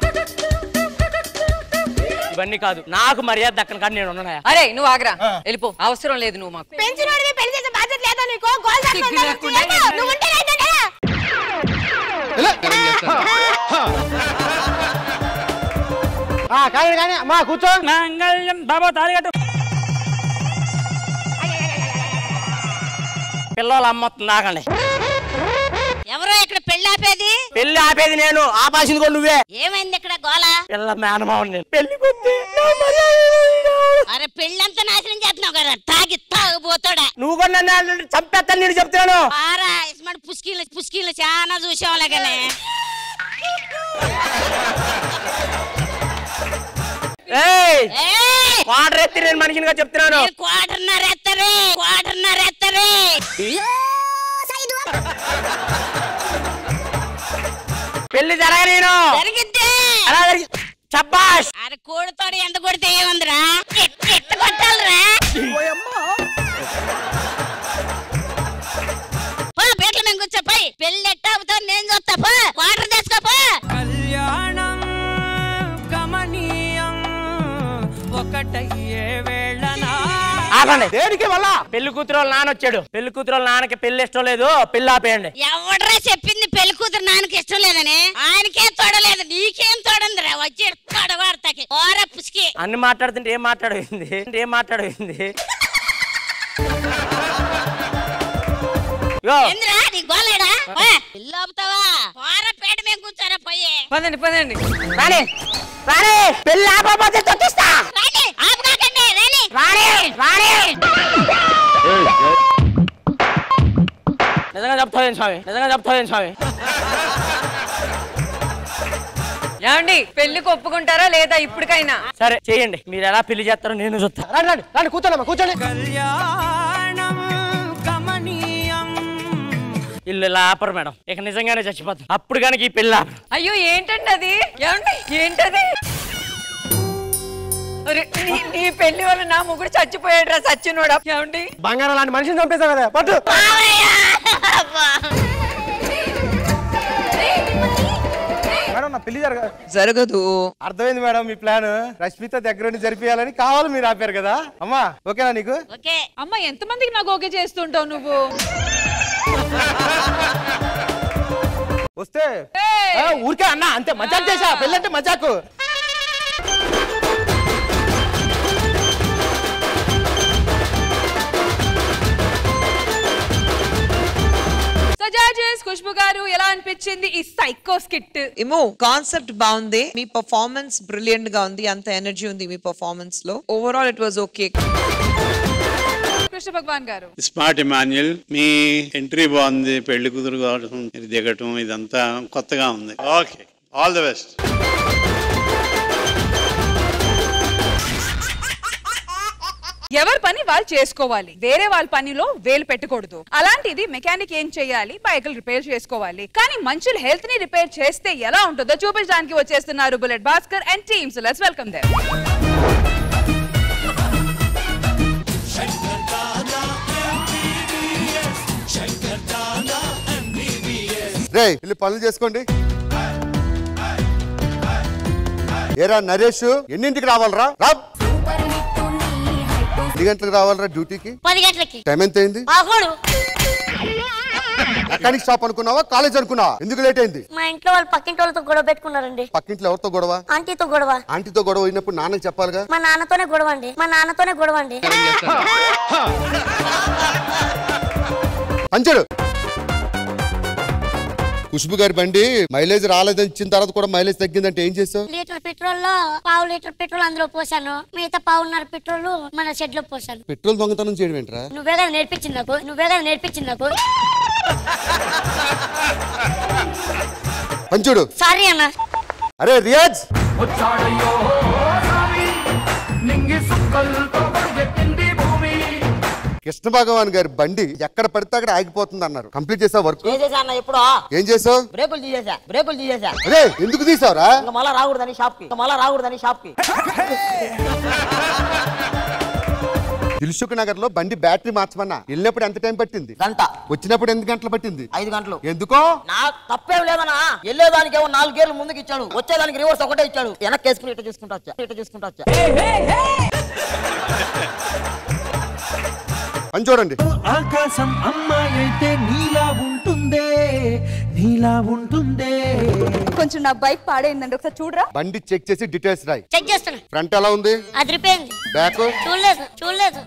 ఇవన్నీ కాదు నాకు మర్యాద దక్కన కానీ నేను ఉన్నాయా అరే నువ్వు ఆగరా వెళ్ళిపో అవసరం లేదు నువ్వు మాకు పెంచినోడివి పెళ్లి చేసే బాధ్యత లేదా నీకు గోల్ దాకా సిగ్గు ఉండాలి. లేకుండా ఏంటో? నువ్వు ఉంటే ఏంటంటే? ఎలా? ఆ, కానీ కానీ మా కూర్చో మంగళం బాబా తాలిగట్టు పిల్లలు అమ్మొస్తుంది నాకండి ఎవరో ఇక్కడ పెళ్లి ఆపేది పెళ్లి ఆపేది నేను ఆపాల్సింది కూడా నువ్వే ఏమైంది ఇక్కడ గోల పిల్ల మేనమావని నేను పెళ్లి కొద్ది అరే పెళ్ళంతా నాశనం చేస్తున్నావు కదా తాగి తాగుపోతాడా నువ్వు కూడా నన్ను అల్లుడు చంపేస్తాను నేను చెప్తున్నాను ఆరా ఇస్మాడు పుష్కిలు పుష్కిలు చాలా చూసాం కానీ ఏయ్ ఏయ్! వాటర్ ఎత్తి నేను మనిషినిగా చెప్తున్నాను మీరు క్వార్టర్న్నర ఎత్తరే క్వార్టర్న్నర ఎత్తరే పెళ్లి జరగనేను జరిగిద్దే అలా జరిగి చబ్బాష్ అరే కోడితోడు ఎంత కొడితే ఏముందిరా ఎట్ ఎట్ట కొట్టాలరా ఆగండి దేనికి మళ్ళా పెళ్లి కూతురు వాళ్ళ నాన్న వచ్చాడు పెళ్లి కూతురు వాళ్ళ నాన్నకి పెళ్లి ఇష్టం లేదు పెళ్లి ఆపేయండి ఎవడరా చెప్పింది పెళ్లి కూతురు నాన్నకి ఇష్టం లేదని ఆయనకేం తోడలేదు నీకేం తోడందిరా వచ్చి తొడవాడతాకి ఓరా పుసికి అన్ని మాట్లాడుతుంటే ఏం మాట్లాడింది ఏం మాట్లాడింది ఏందిరా నీ గోలేడా ఇల్లు ఆపుతావా ఓరా పేట మేము కూర్చోరా పోయి పదండి పదండి రాని రాని పెళ్లి ఆపకపోతే తొక్కిస్తా రాని ఆపుకాకండి రాని రాని రాని నిజంగా చెప్తావేం స్వామి నిజంగా చెప్తావేం స్వామి ఏమండి పెళ్లికి ఒప్పుకుంటారా లేదా ఇప్పటికైనా సరే చేయండి మీరు ఎలా పెళ్లి చేస్తారో నేను చూస్తా రండి రండి రండి కూర్చోండి కూర్చోండి ఇల్లు ఇలా ఆపరు మేడం ఇక నిజంగానే చచ్చిపోతాం అప్పుడు కనుక ఈ పెళ్లి ఆపరు అయ్యో ఏంటండి అది ఏమండి ఏంటది అరే, నీ- నీ పెళ్లి వల్ల నా ముగ్గురు చచ్చిపోయాడు రా సచ్చినోడా ఏమండి బంగారం లాంటి మనిషిని చంపేశావు కదా పట్టు మేడం నా పెళ్లి జరగ జరగదు అర్థమైంది మేడం మీ ప్లాన్ రష్మిత దగ్గరుండి జరిపియాలని కావాలి మీరు ఆపారు కదా అమ్మా ఓకేనా నీకు ఓకే అమ్మ ఎంతమందికి నాకు ఓకే చేస్తుంటావు నువ్వు వస్తే ఆ, ఊరికే అన్న అంతే మజాక్ చేసా పెళ్ళంటే మజాకు సో జడ్జెస్ ఖుష్బు గారు ఎలా అనిపించింది ఈ సైకో స్కిట్ ఏమో కాన్సెప్ట్ బాగుంది మీ పర్ఫార్మెన్స్ బ్రిలియంట్ గా ఉంది అంత ఎనర్జీ ఉంది మీ పర్ఫార్మెన్స్ లో overall it was okay Krishna Bhagavan గారు స్మార్ట్ ఇమాన్యుల్ మీ ఎంట్రీ బాగుంది పెళ్లి కుదురు కావడం మీరు దిగటం ఇదంతా కొత్తగా ఉంది ఓకే ఆల్ ది బెస్ట్ ఎవరి పని వాళ్ళు చేసుకోవాలి వేరే వాళ్ళ పనిలో వేలు పెట్టకూడదు అలాంటిది మెకానిక్ ఏం చేయాలి బైకులు రిపేర్ చేసుకోవాలి కానీ మనుషులు హెల్త్ ని రిపేర్ చేస్తే ఎలా ఉంటుందో చూపించడానికి వచ్చేస్తున్నారు bullet Bhaskar and teams let's welcome them రే వెళ్ళి పనులు చేసుకోండి ఏరా నరేష్ ఎన్నింటికి రావాలరా రా ఎన్ని గంటలకు రావాలరా డ్యూటీకి పది గంటలకి టైం ఎంత అయింది పదకొండు మెకానిక్ షాప్ అనుకున్నావా కాలేజ్ అనుకున్నావా ఎందుకు లేట్ అయింది మా ఇంట్లో వాళ్ళు పక్కింటి వాళ్ళతో గొడవ పెట్టుకున్నారండి పక్కింట్లో ఎవరితో గొడవ ఆంటీతో గొడవ ఆంటీతో గొడవ అయినప్పుడు నాన్నకి చెప్పాలిగా మా నాన్నతోనే గొడవ అండి మా నాన్నతోనే గొడవ అండి పంచడు ఖుష్బు గారి బండి మైలేజ్ రాలేదని ఇచ్చిన తర్వాత కూడా మైలేజ్ తగ్గిందంటే ఏం చేసావు లీటర్ పెట్రోల్ లో పావు లీటర్ పెట్రోల్ అందులో పోసాను మిగతా పావున్నర పెట్రోల్ మన షెడ్ లో పోసాను పెట్రోల్ దొంగతనం చేయడం ఏంట్రా నువ్వే కదా నేర్పించింది నాకు నువ్వే కదా నేర్పించింది నాకు పంచుడు సారీ అన్న అరే రియాజ్ కృష్ణ భగవాన్ గారి బండి ఎక్కడ పడితే అక్కడ ఆగిపోతుంది అన్నారు కంప్లీట్ చేసావు వర్క్ చేసేసా అన్న ఎప్పుడో ఏం చేసావు బ్రేకులు తీసేసా బ్రేకులు తీసేసా అరే ఎందుకు తీసావురా ఇంకా మళ్ళా రాకూడదని షాప్ కి ఇంకా మళ్ళా రాకూడదని షాప్ కి దిల్సుఖ్ నగర్ లో బండి బ్యాటరీ మార్చమన్నా వెళ్ళినప్పుడు ఎంత టైం పట్టింది గంట వచ్చినప్పుడు ఎన్ని గంటలు పట్టింది ఐదు గంటలు ఎందుకో నా తప్పేం లేదనా వెళ్ళేదానికి ఏమో నాలుగు గేర్లు ముందుకు ఇచ్చాడు వచ్చేదానికి రివర్స్ ఒకటే ఇచ్చాడు వెనక్కి వేసుకుని ఇట్లా చూసుకుంటా వచ్చా ఇట్లా చూసుకుంటా వచ్చా అని చూడండి ఆకాశం అమ్మాయి అయితే నీలా ఉంటుందే నీలా ఉంటుందే కొంచెం నా బైక్ పాడైందండి ఒకసారి చూడరా బండి చెక్ చేసి డీటెయిల్స్ రాయి చెక్ చేస్తాను ఫ్రంట్ ఎలా ఉంది అదిరిపోయింది బ్యాక్ చూడలేదు చూడలేదు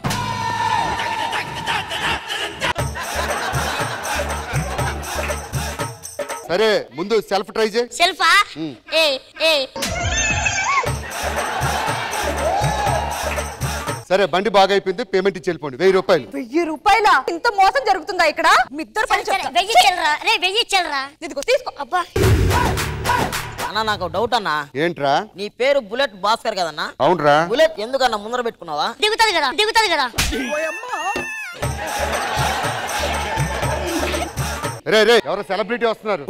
సరే ముందు సెల్ఫ్ ట్రై చేయి సెల్ఫా ఉమ్. ఏ ఏ సరే బండి బాగా అయిపోయింది పేమెంట్ ఇచ్చి వెళ్ళిపోండి వెయ్యి రూపాయలు వెయ్యి రూపాయల ఇంత మోసం జరుగుతుందా ఇక్కడ మీ ఇద్దరు పని సరే, చెప్తా. వెయ్యి చెల్లరా రే వెయ్యి చెల్లరా ఇదిగో తీసుకో అబ్బా అన్న నాకు డౌట్ అన్నా ఏంట్రా నీ పేరు బుల్లెట్ భాస్కర్ కదన్నా అవునరా బుల్లెట్ ఎందుకన్నా ముందర పెట్టుకున్నావా దిగుతుంది కదా దిగుతుంది కదా రే రే ఎవరో సెలబ్రిటీ వస్తున్నారు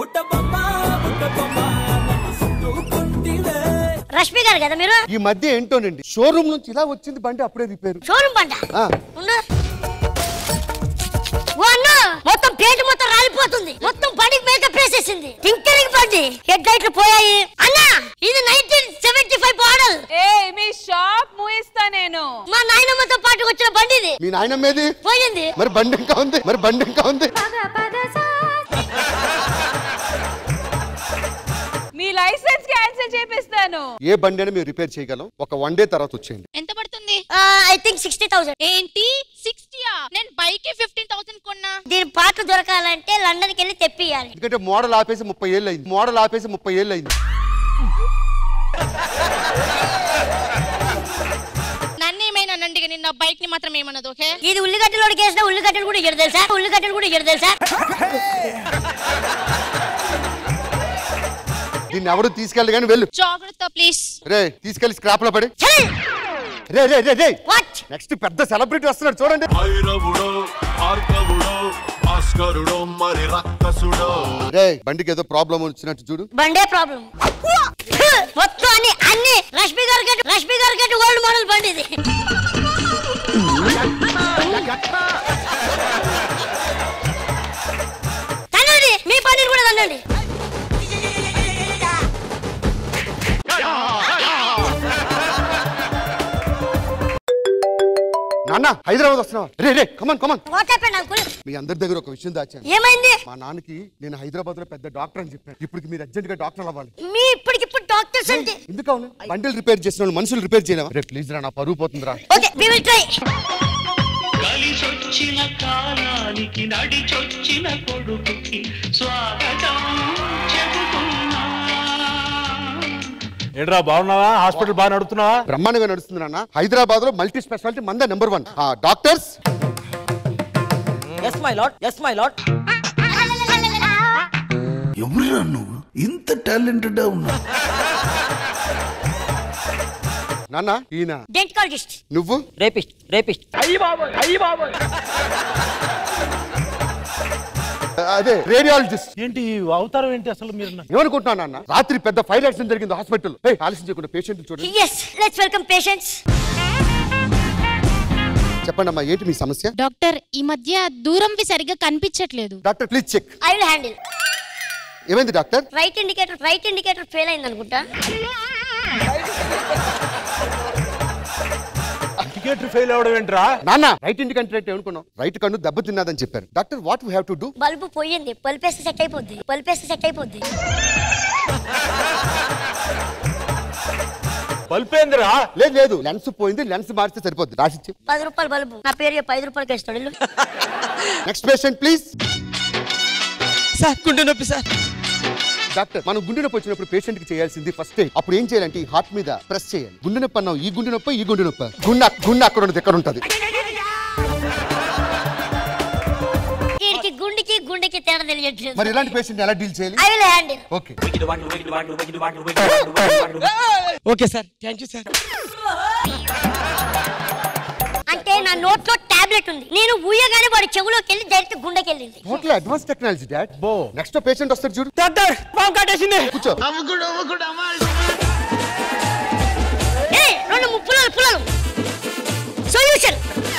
రష్మి గారు కదా మీరు ఈ మధ్య ఏంటోనండి షోరూమ్ నుంచి ఇలా వచ్చింది బండి అప్పుడే రిపేరు షోరూమ్ పంట ఆ, ఉండు ఓ అన్న మొత్తం పేట మొత్తం రాలిపోతుంది మొత్తం బండికి మేకప్ వేసి చేసేసింది టింకరింగ్ బండి హెడ్ లైట్లు పోయాయి అన్నా ఇది నైన్టీన్ సెవెంటీ ఫైవ్ మోడల్ ఏ మీ షాప్ మూయిస్తా నేను మా నాయనమ్మతో పాటు వచ్చిన బండి ఇది మీ నాయనమ్మేది పోయింది మరి బండి ఇంకా ఉంది మరి బండి ఇంకా ఉంది మీ లైసెన్స్ క్యాన్సిల్ చేపిస్తాను ఏ బండి అయినా మేము రిపేర్ చేయగలం ఒక వన్ డే తర్వాత వచ్చేయండి ఎంత పడుతుంది ఐ థింక్ సిక్స్టీ థౌసండ్ ఏంటి సిక్స్టీయా నేను బైక్ ఫిఫ్టీన్ థౌసండ్ కొన్నా దీని పాటలు దొరకాలంటే లండన్కి వెళ్ళి తెప్పియాలి ఎందుకంటే మోడల్ ఆపేసి ముప్పై ఏళ్ళు అయింది మోడల్ ఆపేసి ముప్పై ఏళ్ళు అయింది నన్ను ఏమైనా అనండి కానీ నా బైక్ ని మాత్రం ఏమన్నది ఓకే ఇది ఉల్లిగడ్డలోకి వేసిన ఉల్లిగడ్డలు కూడా ఇయ్యడు తెలుసా ఉల్లిగడ్డలు కూడా ఇయ్యడు తెలుసా దీన్ని ఎవడు తీసుకెళ్ళి కానీ వెళ్ళు జాగ్రత్త ప్లీజ్ రే తీసుకెళ్లి స్క్రాప్ లో పడి రే రే రే రే నెక్స్ట్ పెద్ద సెలబ్రిటీ వస్తున్నాడు చూడండి భైరవుడో భార్గవుడో భాస్కరుడో మరి రక్కసుడో రే బండికి ఏదో ప్రాబ్లం వచ్చినట్టు చూడు బండే ప్రాబ్లం మొత్తం అన్ని అన్ని రష్మి గారి కట్టు రష్మి గారి కట్టు ఓల్డ్ మోడల్ బండి ఇది తనండి మీ బండిని కూడా తనండి నాన్న హైదరాబాద్ వస్తున్నావా రే రే come on come on what happened uncle మీ అందరి దగ్గర ఒక విషయం దాచాను ఏమైంది మా నాన్నకి నేను హైదరాబాద్ లో పెద్ద డాక్టర్ అని చెప్పాను ఇప్పుడు మీరు అర్జెంట్ గా డాక్టర్ అవ్వాలి మీ ఇప్పటికిప్పుడు డాక్టర్స్ అంటే ఎందుకు అవును బండిలు రిపేర్ చేసిన వాళ్ళు మనుషులు రిపేర్ చేయలేవా రే ప్లీజ్ రా నా పరువు పోతుందిరా ఓకే వి విల్ ట్రై కలిసొచ్చిన కాలానికి నడిచొచ్చిన కొడుకుకి స్వాగతం చెబుతున్నా ఏంట్రా బాగున్నావా హాస్పిటల్ బాగా నడుతున్నావా బ్రహ్మాండంగా నడుస్తుంది నాన్న హైదరాబాద్ లో మల్టీ స్పెషాలిటీ మంద number one doctors yes my lord yes my lord ఎవరురా నువ్వు ఇంత టాలెంటెడ్ ఉన్నా నాన్న ఈయన డెంటికాలజిస్ట్ నువ్వు రేపిస్ట్ రేపిస్ట్ అయ్యి బాబోయ్ అయ్యి బాబోయ్ అదే రేడియాలజిస్ట్ ఏంటి ఈ అవతారం ఏంటి అసలు మీరు నా- ఏమనుకుంటున్నా నాన్న రాత్రి పెద్ద ఫైర్ యాక్సిడెంట్ జరిగింది హాస్పిటల్ ఆలస్యం చేయకుండా పేషెంట్ చూడండి ఎస్ లెట్స్ వెల్కమ్ పేషెంట్స్ చెప్పండి అమ్మా ఏంటి మీ సమస్య డాక్టర్ ఈ మధ్య దూరంవి సరిగ్గా కనిపించట్లేదు doctor please check I will handle ఏమైంది doctor right indicator right indicator fail అయింది అనుకుంటా ఇండికేటర్ ఫెయిల్ అవడం ఏంట్రా నాన్న రైట్ ఇండికేటర్ అంటే ఏమనుకున్నాం రైట్ కన్ను దెబ్బ తిన్నదని చెప్పారు doctor what we have to do bulb పోయింది బల్బేస్తే సెట్ అయిపోద్ది బల్బేస్తే సెట్ అయిపోద్ది పల్పేంద్రా లేదు లేదు లెన్స్ పోయింది లెన్స్ మారిస్తే సరిపోద్ది రాసిచ్చి పది రూపాయలు బల్బు నా పేరు చెప్పి ఐదు రూపాయలకి ఇస్తాడు వెళ్ళు. నెక్స్ట్ పేషెంట్ ప్లీజ్ సార్ గుండె నొప్పి సార్ డాక్టర్ మనం గుండె నొప్పి వచ్చినప్పుడు పేషెంట్ కి చేయాల్సింది ఫస్ట్ అప్పుడు ఏం చేయాలంటే ఈ హార్ట్ మీద ప్రెస్ చేయాలి గుండె నొప్పి అన్నావు ఈ గుండె నొప్పి ఈ గుండె నొప్పి గుండె గుండె అక్కడ ఉన్నది ఎక్కడ ఉంటది వీడికి గుండెకి గుండెకి తేడా తెలియట్లేదు మరి ఇలాంటి పేషెంట్ ఎలా డీల్ చేయాలి I will handle okay okay sir thank you sir అంటే నా నోట్లో టాబ్లెట్ ఉంది నేను ఊయగానే వాడి చెవులోకి వెళ్ళి డైరెక్ట్ గుండెకి వెళ్ళింది టోటల్ అడ్వాన్స్ టెక్నాలజీ డాడ్ బో నెక్స్ట్ పేషెంట్ వస్తారు చూడు డాక్టర్ పాము కట్టేసింది కూర్చో ఏయ్, రెండు ముప్పులలు పుల్లలు సొల్యూషన్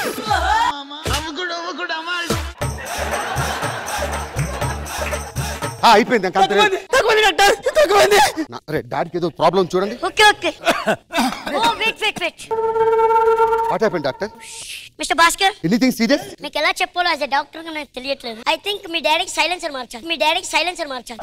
ఆ, అయిపోయింది ఇంకా అంతే. నా- అరే డాడీకి ఏదో ప్రాబ్లం చూడండి okay okay oh wait wait wait what happen doctor mister Bhaskar anything serious మీకు ఎలా చెప్పాలో యాజ్ ఎ డాక్టర్ గా నాకు తెలియట్లేదు ఐ థింక్ మీ డాడీకి సైలెన్సర్ మార్చాలి మీ డాడీకి సైలెన్సర్ మార్చాలి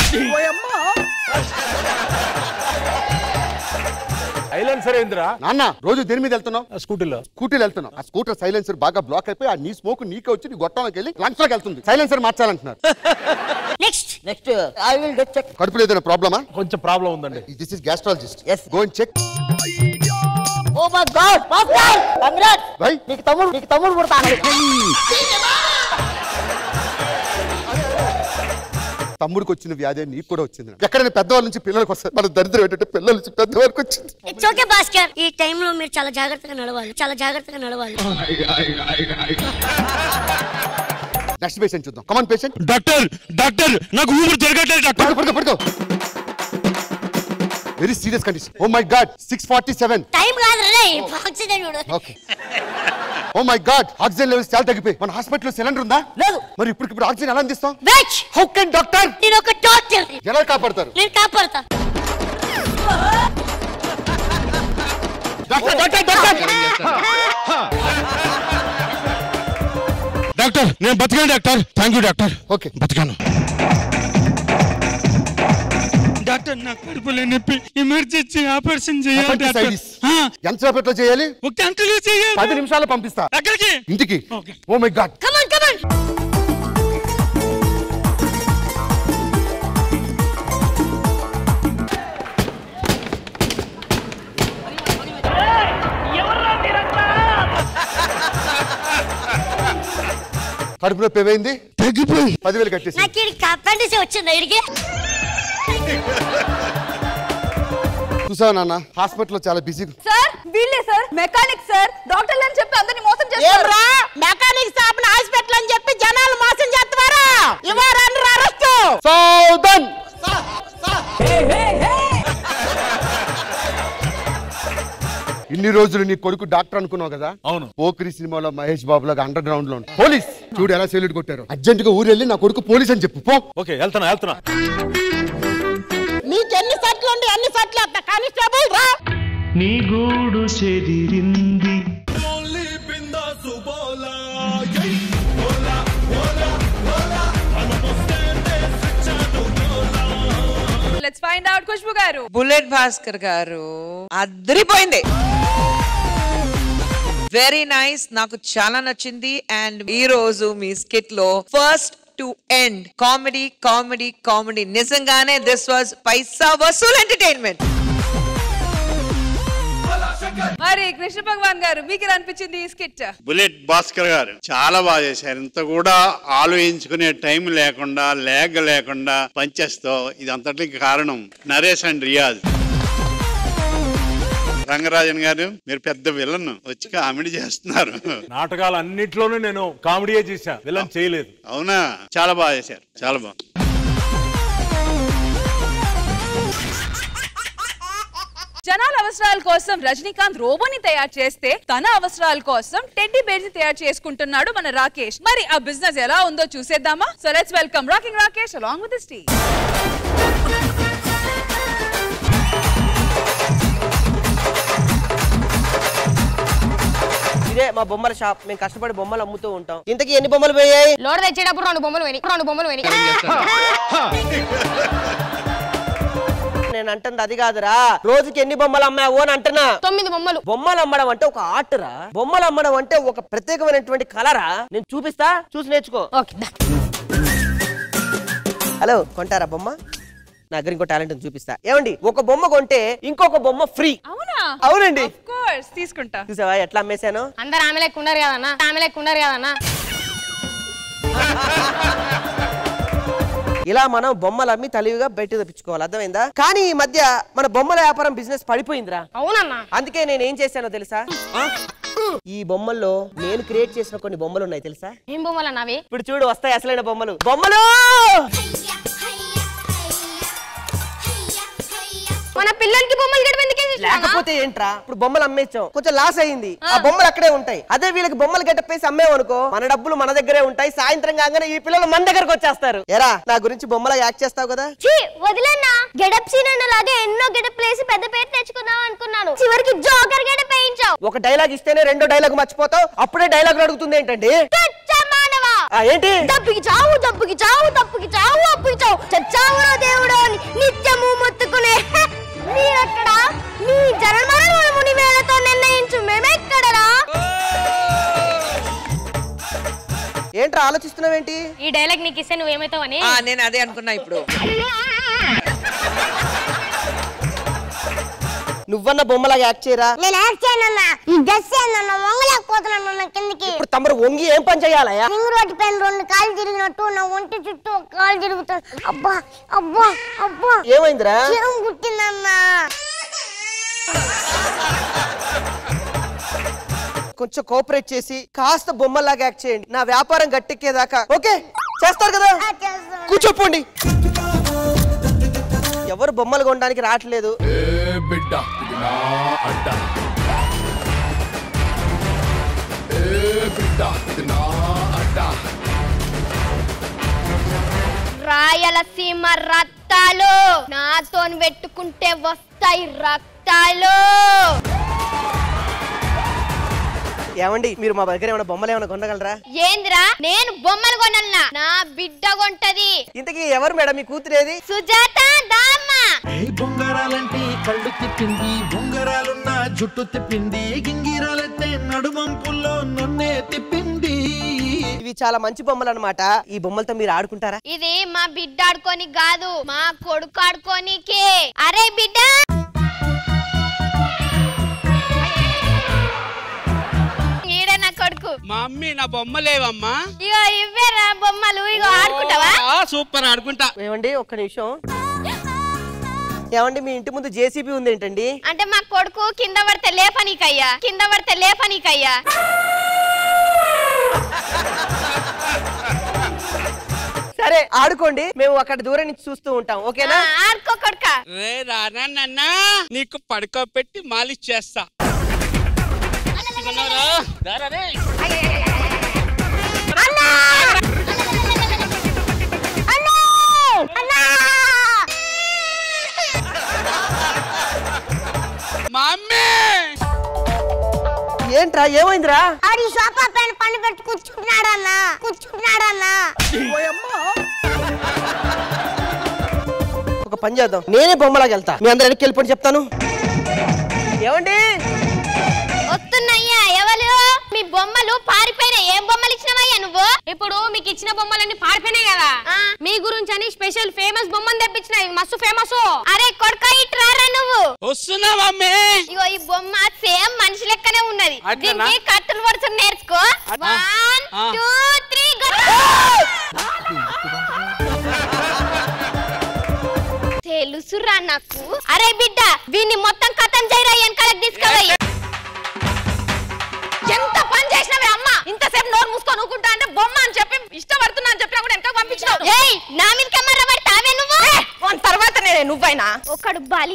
సైలెన్సర్ ఏందిరా నాన్న రోజు దేని మీద వెళ్తున్నావు స్కూటీలో స్కూటీలో వెళ్తున్నావు ఆ స్కూటర్ సైలెన్సర్ బాగా బ్లాక్ అయిపోయి ఆ నీ స్మోక్ నీకే వచ్చి నీ గొట్టంలోకి వెళ్ళి లంగ్స్ లోకి వెళ్తుంది సైలెన్సర్ మార్చాలంటున్నారు next next I will get check కడుపులో ఏదైనా ప్రాబ్లమా కొంచెం ప్రాబ్లం ఉందండి this is gastrologist Yes. Go and check oh my god Bhaskar congrat బై నీకు తమ్ముడు నీకు తమ్ముడు పుడతాను తమ్ముడికి వచ్చిన వ్యాధి నీకు కూడా వచ్చింది ఎక్కడైనా పెద్దవాళ్ళ నుంచి పిల్లలకు వస్తుంది మన దరిద్రం ఏంటంటే పిల్లల నుంచి పెద్దవారికి వచ్చింది ఇట్స్ ఓకే భాస్కర్ ఈ టైంలో మీరు చాలా జాగ్రత్తగా నడవాలి చాలా జాగ్రత్తగా నడవాలి నెక్స్ట్ పేషెంట్ చూద్దాం కమాన్ పేషెంట్ డాక్టర్ డాక్టర్ నాకు ఊపిరి తిరగట్లేదు డాక్టర్ పడుకో పడుకో పడుకో very serious condition oh my god six forty seven time కాదు రే ఆక్సిజన్ చూడు okay oh my god oxygen levels చాలా తగ్గిపోయి మన హాస్పిటల్లో సిలిండర్ ఉందా లేదు మరి ఇప్పుడు ఇప్పుడు ఆక్సిజన్ ఎలా అందిస్తాం వెచ్ హౌ కెన్ డాక్టర్ నేను ఒక డాక్టర్ ఎలా కాపాడతారు నేను కాపాడతా డాక్టర్ డాక్టర్ డాక్టర్ డాక్టర్ నేను బతికాను doctor thank you doctor okay బతికాను డాక్టర్ నా కడుపులో నొప్పి ఎమర్జెన్సీ ఆపరేషన్ చేయాలి డాక్టర్ Appendicitis. ఎంతసేపట్లో చేయాలి ఒక గంటలో చేయాలి పది నిమిషాలు పంపిస్తా ఎక్కడికి ఇంటికి ఓ మై గాడ్ కమాన్ కమాన్ కడుపు నొప్పి ఏమైంది తగ్గిపోయి పదివేలు కట్టేసి నాకు ఇడికి అపెండిస్ వచ్చింది ఇడికి చూసావా నాన్న హాస్పిటల్లో చాలా బిజీ సార్ వీళ్ళే సార్ మెకానిక్ సార్ డాక్టర్లు అని చెప్పి అందరిని మోసం చేస్తారు ఏమ్రా మెకానిక్ షాప్ హాస్పిటల్ అని చెప్పి జనాలు మోసం చేస్తారా ఇవ్వరని అరెస్ట్ సౌదన్ ఇన్ని రోజులు నీ కొడుకు డాక్టర్ అనుకున్నావు కదా అవును పోకిరి సినిమాలో మహేష్ బాబు లాగా అండర్ గ్రౌండ్ లో ఉంటాడు. పోలీస్ చూడు ఎలా సెల్యూట్ కొట్టారు అర్జెంట్ గా ఊరు వెళ్ళి నా కొడుకు పోలీస్ అని చెప్పు పో ఓకే వెళ్తున్నా వెళ్తున్నా నీకు ఎన్ని సట్లు ఉండి అన్ని సట్లు అత్త కానిస్టేబుల్ రా నీ గూడు చెదిరింది లెట్స్ ఫైండ్ అవుట్ ఖుష్బు గారు బుల్లెట్ భాస్కర్ గారు అదిరిపోయింది వెరీ నైస్ నాకు చాలా నచ్చింది అండ్ ఈ రోజు మీ స్కిట్ లో first to end comedy comedy comedy నిజంగానే దిస్ వాజ్ పైసా వసూల్ ఎంటర్టైన్మెంట్ మరి కృష్ణ భగవాన్ గారు మీకు ఎలా అనిపించింది ఈ స్కిట్ బుల్లెట్ భాస్కర్ గారు చాలా బాగా చేశారు ఇంత కూడా ఆలోచించుకునే టైం లేకుండా లేగ లేకుండా పంచేస్తో ఇది అంతటికి కారణం నరేష్ అండ్ రియాజ్ రంగరాజన్ గారు మీరు పెద్ద విలన్ వచ్చి కామెడీ చేస్తున్నారు నాటకాలు అన్నిట్లోనూ నేను కామెడీయే చేశా విలన్ చేయలేదు అవునా చాలా బాగా చేశారు చాలా బాగా జనాల అవసరాల కోసం రజనీకాంత్ రోబోని తయారు చేస్తే తన అవసరాల కోసం టెడ్డీ బేర్ ని తయారు చేసుకుంటున్నాడు మన రాకేష్ మరి ఆ బిజినెస్ ఎలా ఉందో చూసేద్దామా so let's welcome rocking Rakesh along with team ఇదే మా బొమ్మల షాప్ మేము కష్టపడి బొమ్మలు అమ్ముతూ ఉంటాం ఇంతకీ ఎన్ని బొమ్మలు పోయాయి లోడ్ తెచ్చేటప్పుడు రెండు బొమ్మలు పోయినాయి రెండు బొమ్మలు పోయినాయి నేను అంటుంది అది కాదురా రోజుకి ఎన్ని బొమ్మలు అమ్మావు అని అంటున్నా తొమ్మిది బొమ్మలు బొమ్మలు అమ్మడం అంటే ఒక ఆర్ట్ రా బొమ్మలు అమ్మడం అంటే ఒక ప్రత్యేకమైనటువంటి కలరా నేను చూపిస్తా చూసి నేర్చుకో హలో కొంటారా బొమ్మ నా దగ్గర ఇంకో టాలెంట్ ఉంది చూపిస్తా ఏమండి ఒక బొమ్మ కొంటే ఇంకొక బొమ్మ ఫ్రీ అవునా అవునండి కోర్స్ తీసుకుంటా చూసావా ఎట్లా అమ్మేశాను అందరు ఆమె లెక్క ఉండరు కదన్నా ఆమె లెక్క ఉండరు కదన్నా ఇలా మనం బొమ్మలు అమ్మి తెలివిగా బయట తెప్పించుకోవాలి అర్థమైందా కానీ ఈ మధ్య మన బొమ్మల వ్యాపారం బిజినెస్ పడిపోయిందిరా అవునన్నా అందుకే నేను ఏం చేశానో తెలుసా ఈ బొమ్మల్లో నేను క్రియేట్ చేసిన కొన్ని బొమ్మలు ఉన్నాయి తెలుసా ఏం బొమ్మలు అవి ఇప్పుడు చూడు వస్తాయి అసలైన బొమ్మలు బొమ్మలు మన పిల్లలకి బొమ్మలు గడప ఎందుకే లేకపోతే ఏంట్రా ఇప్పుడు బొమ్మలు అమ్మేచ్చాం కొంచెం లాస్ అయింది ఆ బొమ్మలు అక్కడే ఉంటాయి అదే వీళ్ళకి బొమ్మలు గెట్టపేసి అమ్మేవనుకో మన డబ్బులు మన దగ్గరే ఉంటాయి సాయంత్రం కాగానే ఈ పిల్లలు మన దగ్గరకు వచ్చేస్తారు ఎరా నా గురించి బొమ్మలా యాక్ట్ చేస్తావు కదా ఛీ వదిలేనా గెడప్ సీన్ లాగే ఎన్నో గెడప్ ప్లేసి పెద్ద పేరు తెచ్చుకుందాం అనుకున్నాను చివరికి జోకర్ గెడప్ వేయించావు ఒక డైలాగ్ ఇస్తేనే రెండో డైలాగ్ మర్చిపోతావు అప్పుడే డైలాగ్ అడుగుతుంది ఏంటండి మానవా ఆ, ఏంటి దప్పుకి చావు దప్పుకి చావు తప్పుకి చావు అప్పుకి చావు చచ్చావురా దేవుడు అని నిత్యము మొత్తుకునే హె, మీరెక్కడా మీ జనమరణముల ముని వేలతో నిర్ణయించు మేమెక్కడరా ఏంట్రా ఆలోచిస్తున్నావేంటి ఈ డైలాగ్ నీకు ఇస్తే నువ్వేమవుతావని ఆ, నేను అదే అనుకున్నా ఇప్పుడు నువ్వన్న బొమ్మలాగా యాక్ట్ చేయరా నేను యాక్ట్ చేయనన్నా ఈ డ్రెస్ ఏందన్నా వంగలేకపోతున్నాను నా కిందకి ఇప్పుడు తమరు వంగి ఏం పని చేయాలయా రింగ్ రోడ్డు పైన రెండు కాళ్ళు తిరిగినట్టు నా ఒంటి చుట్టూ ఒక కాలు తిరుగుతాను అబ్బా అబ్బా అబ్బా ఏమైందిరా చెం కుట్టిందన్నా కొంచెం కోఆపరేట్ చేసి కాస్త బొమ్మలాగా యాక్ట్ చేయండి నా వ్యాపారం గట్టెక్కేదాకా ఓకే చేస్తారు కదా కూర్చోపోండి ఎవరు బొమ్మలు కొనడానికి రావట్లేదు బిడ్డ ఇది నా అడ్డ ఏ బిడ్డ ఇది నా అడ్డ రాయలసీమ రక్తాలు నాతో పెట్టుకుంటే వస్తాయి రక్తాలు ఏమండి మీరు మా దగ్గర ఏమైనా బొమ్మలు ఏమైనా కొనగలరా ఏందిరా నేను బొమ్మలు కొనల్నా నా బిడ్డ కొంటది ఇంతకీ ఎవరు మేడం మీ కూతురేది సుజాత దామ్మ ఏ బొంగరాలంటే కళ్ళు తిప్పింది బొంగరాలున్న జుట్టు తిప్పింది గింగిరాలైతే నడుమంపుల్లో నన్నే తిప్పింది ఇవి చాలా మంచి బొమ్మలు అన్నమాట ఈ బొమ్మలతో మీరు ఆడుకుంటారా ఇది మా బిడ్డ ఆడుకోని కాదు మా కొడుకు ఆడుకోనికే అరే బిడ్డ ఈడే నా కొడుకు మా అమ్మి నా బొమ్మలేవమ్మా ఇగో ఇవ్వేరా బొమ్మలు ఇగో ఆడుకుంటావా ఆ, సూపర్ ఆడుకుంటా ఏమండి ఒక్క నిమిషం ఏమండి మీ ఇంటి ముందు జేసీబీ ఉంది ఏంటండి అంటే మా కొడుకు కింద పడితే లేపనీకయ్యా కింద పడితే లేపనీకయ్యా సరే ఆడుకోండి మేము అక్కడ దూరం నుంచి చూస్తూ ఉంటాం ఓకేనా ఆడుకో కొడుక రే రానా నాన్న నీకు పడుకోబెట్టి మాలిష్ చేస్తా ఇదిగోరా, రారా రే. మమ్మీ ఏంట్రా ఏమైందిరా ఆడి సోఫా పైన పన్ను పెట్టి కూర్చుంటున్నాడన్నా కూర్చుంటున్నాడన్నా ఒక పని చేద్దాం నేనే బొమ్మలాగా వెళ్తా మీ అందరు వెనక్కి వెళ్ళిపోండి చెప్తాను ఏమండి వస్తున్నాయ్యా ఎవరు మీ బొమ్మలు పారిపోయినాయి ఏం బొమ్మలు ఇచ్చినవయ్యా నువ్వు ఇప్పుడు మీకు ఇచ్చిన బొమ్మలన్నీ పారిపోయినాయి కదా మీ గురించి అని స్పెషల్ ఫేమస్ బొమ్మను తెప్పించిన ఇవి మస్తు ఫేమస్ అరే కొడుక ఇట్రారా నువ్వు వస్తున్నా మమ్మీ ఇగో ఈ బొమ్మ సేమ్ మనిషి లెక్కనే ఉన్నది అట్లనా? దీనికి కత్తులు వరుస నేర్చుకో అట్లా? వన్ ఆ. టూ త్రీ తెలుసురా నాకు అరే బిడ్డ వీన్ని మొత్తం కథం చేయరా వెనకాలకు తీసుకోవయ్య ఎంత పని చేసినవే అమ్మ ఇంతసేపు నోరు మూసుకొని ఊకుంటా అంటే బొమ్మ అని చెప్పి ఇష్టపడుతున్నా అని చెప్పినా కూడా వెనక పంపించినావు ఏయ్ నా మీద కెమెరా పడతావే నువ్వు వన్ తర్వాత నేనే నువ్వైనా ఒకడు బలి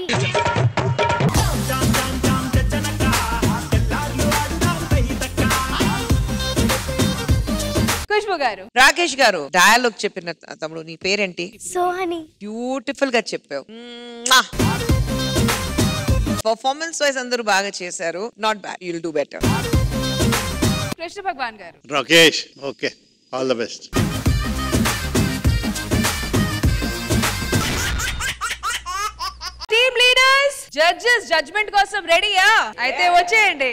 ఖుష్బు గారు రాకేష్ గారు డయలాగ్ చెప్పిన తమ్ముడు నీ పేరేంటి సోహని బ్యూటిఫుల్ గా చెప్పావు పర్ఫార్మెన్స్ వైజ్ అందరూ బాగా చేశారు not bad you'll do better Krishna Bhagavan గారు Rakesh okay all the best team leaders judges judgement కోసం రెడీయా అయితే వచ్చేయండి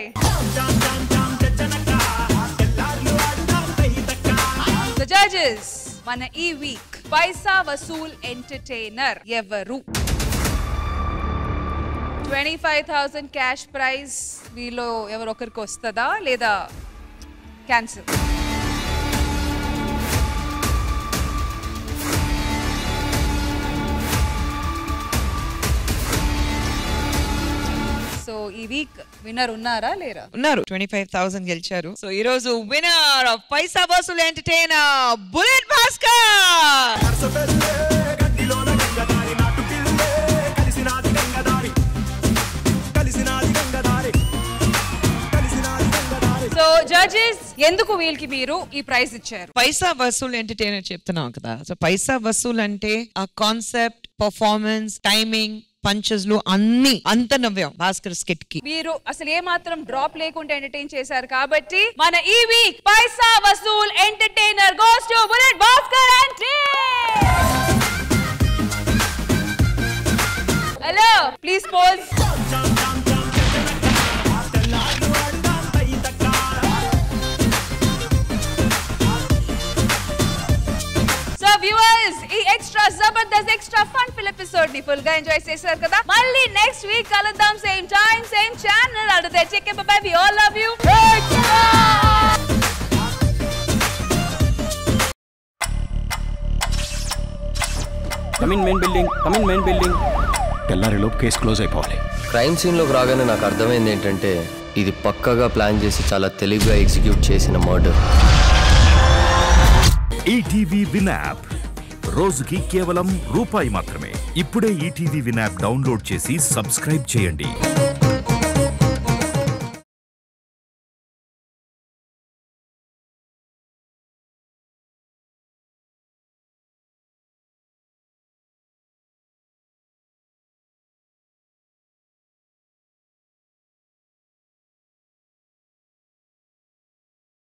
జడ్జెస్ మన ఈ వీక్ పైసా వసూల్ ఎంటర్టైనర్ ఎవరు twenty five thousand cash prize వీలో ఎవరొకరికి వస్తుందా లేదా క్యాన్సిల్ సో ఈ వీక్ విన్నర్ ఉన్నారా లేరా ఉన్నారు ట్వంటీ ఫైవ్ థౌసండ్ గెలిచారు సో ఈ రోజు విన్నర్ ఆఫ్ పైసా వసూల్ entertainer bullet Bhaskar so judges ఎందుకు వీళ్ళకి మీరు ఈ ప్రైజ్ ఇచ్చారు పైసా వసూల్ ఎంటర్టైనర్ చెప్తున్నాం కదా సో పైసా వసూల్ అంటే ఆ కాన్సెప్ట్ పర్ఫార్మెన్స్ టైమింగ్ పంచెస్లు అన్ని అంత నవ్వాం భాస్కర్ స్కిట్ కి మీరు అసలు ఏ మాత్రం డ్రాప్ లేకుండా ఎంటర్టైన్ చేశారు కాబట్టి మన ఈ వీక్ పైసా వసూల్ entertainer goes to bullet Bhaskar and hello please pose so viewers ఈ extra Jabardasth extra fun fill episode ని ఫుల్ గా ఎంజాయ్ చేశారు కదా మళ్ళీ నెక్స్ట్ వీక్ కలుద్దాం సేమ్ టైం సేమ్ ఛానల్ అడితే check bye we all love you come in main building come in main building తెల్లారిలోపు case close అయిపోవాలి క్రైమ్ సీన్లోకి రాగానే నాకు అర్థమైంది ఏంటంటే ఇది పక్కగా ప్లాన్ చేసి చాలా తెలివిగా ఎగ్జిక్యూట్ చేసిన మర్డర్ ఈటీవీ విన్ యాప్ రోజుకి కేవలం రూపాయి మాత్రమే ఇప్పుడే ఈటీవీ విన్ యాప్ డౌన్లోడ్ చేసి సబ్స్క్రైబ్ చేయండి